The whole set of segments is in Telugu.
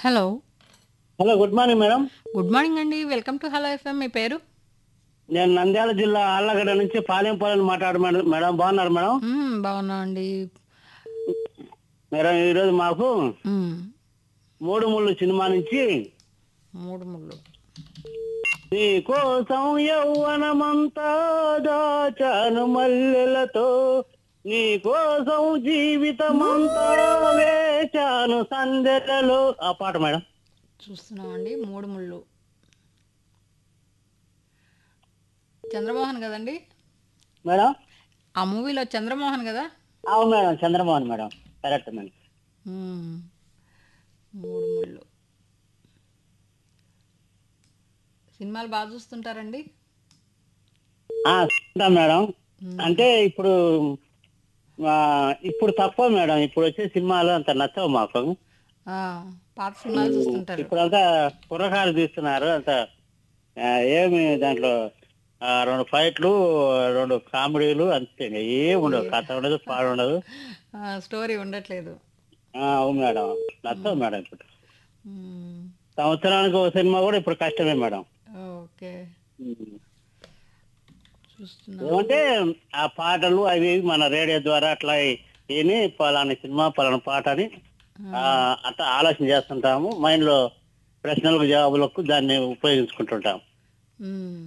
Hello hello good morning madam good morning అండి వెల్కమ్ టు హలో ఎఫ్ఎం మీ పేరు నేను నంద్యాల జిల్లా ఆళ్ళగడ్డ నుంచి పాలెంపాలెం మాట్లాడు మేడం మేడం బాగున్నారు మేడం మ్మ్, బాగున్నా అండి మేడం ఈరోజు మాకు మ్మ్, మూడు ముళ్ళు సినిమా నుంచి మూడు ముళ్ళు నీ కోసం యౌవనమంతా దాచాను మల్లెలతో నీ కోసం జీవితమంతా వేచాను సందెలలో ఆ పాట మేడం చూస్తున్నామండి మూడు ముళ్ళు చంద్రమోహన్ కదండి మేడం ఆ మూవీలో చంద్రమోహన్ కదా అవును madam Chandramohan madam correct madam మ్మ్, మూడు ముళ్ళు సినిమాలు బాగా చూస్తుంటారండి ఆ, చూస్తాం మేడం అంటే ఇప్పుడు ఆ, ఇప్పుడు తక్కువ మేడం ఇప్పుడు వచ్చే సినిమాలు అంత నచ్చవు మాకు ఆ, పాత సినిమాలు చూస్తుంటారు ఇప్పుడు అంతా కుర్రకారు తీస్తున్నారు అంత ఆ, ఏమి దాంట్లో ఆ, రెండు ఫైట్లు రెండు కామెడీలు అంతే ఇంకా ఏం ఉండదు కథ ఉండదు పాడు ఉండదు ఆ, స్టోరీ ఉండట్లేదు ఆ, అవును మేడం నచ్చవు మేడం ఇప్పుడు మ్మ్, సంవత్సరానికి ఒక సినిమా కూడా ఇప్పుడు కష్టమే మేడం ఓకే చూస్తున్నా ఏమంటే ఆ పాటలు అవి ఇవి మన రేడియో ద్వారా అట్లా విని పలానా సినిమా పలానా పాట అని ఆ, అట్లా ఆలోచన చేస్తుంటాము మైండ్ లో ప్రశ్నలకు జవాబులకు దాన్ని ఉపయోగించుకుంటుంటాం మ్మ్.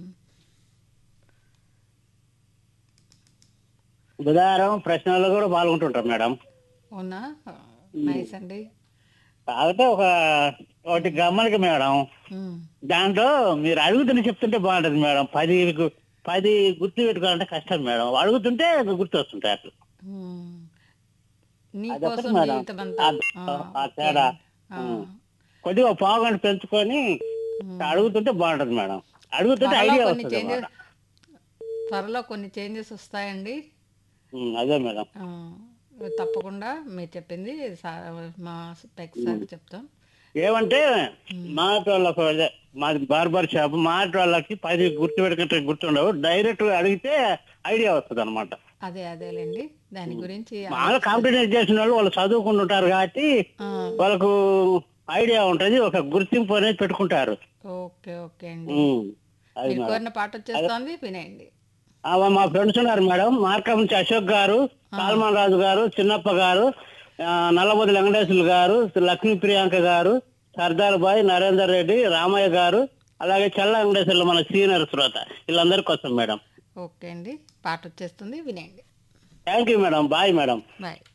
బుధవారం ప్రశ్నల్లో కూడా పాల్గొంటుంటాం మేడం అవునా నైస్ అండి కాకపోతే ఒక ఒకటి గమనిక మేడం మ్మ్. దాంట్లో మీరు అడుగుతుంటే చెప్తుంటే బాగుంటది మేడం పది గు- పది గుర్తు పెట్టుకోవాలంటే కష్టం మేడం అడుగుతుంటే గుర్తు వస్తుంటాయి అట్లా మ్మ్. నీ అదొకటి కోసం మేడం. జీవితం అంతా ఆ- ఆ తేడా. కొద్దిగా పావు గంట పెంచుకొని అడుగుతుంటే బాగుంటది మేడం అడుగుతుంటే త్వరలో ఐడియా కొన్ని వస్తుంది చేంజెస్ త్వరలో కొన్ని చేంజెస్ వస్తాయండి ఉమ్, అదే మేడం ఆ, తప్పకుండా మీరు చెప్పింది సార్ మా పెక్ సార్ చెప్తాం ఏమంటే మాటి వాళ్ళకు అదే మాది బార్బర్ షాప్ మాటి వాళ్ళకి పది గుర్తు పెట్టుకుంటే గుర్తుండవు డైరెక్ట్ అడిగితే ఐడియా వస్తుంది అనమాట అదే అదేలేండి దాని గురించి మామూలు కాంపిటేట్ చేసిన వాళ్ళు వాళ్ళు చదువుకుని ఉంటారు కాబట్టి ఆ, వాళ్ళకు ఐడియా ఉంటది ఒక గుర్తింపు అనేది పెట్టుకుంటారు ఓకే ఓకే అండి ఉమ్, అది మీరు మేడం కోరిన పాట వచ్చేస్తోంది వినేయండి ఆ, మా ఫ్రెండ్స్ ఉన్నారు మేడం మార్కం నుంచి అశోక్ గారు సాల్మాన్ రాజు గారు చిన్నప్ప గారు ఆ, నల్లబోది వెంకటేశ్వరులు గారు లక్ష్మీ ప్రియాంక గారు సర్దార్ బాయ్ నరేందర్ రెడ్డి రామయ్య గారు అలాగే చల్ల వెంకటేశ్వర్లు మన సీనియర్ శ్రోత వీళ్ళందరికీ వస్తాం మేడం ఓకే అండి పాట వచ్చేస్తుంది వినేయండి thank you madam bye madam bye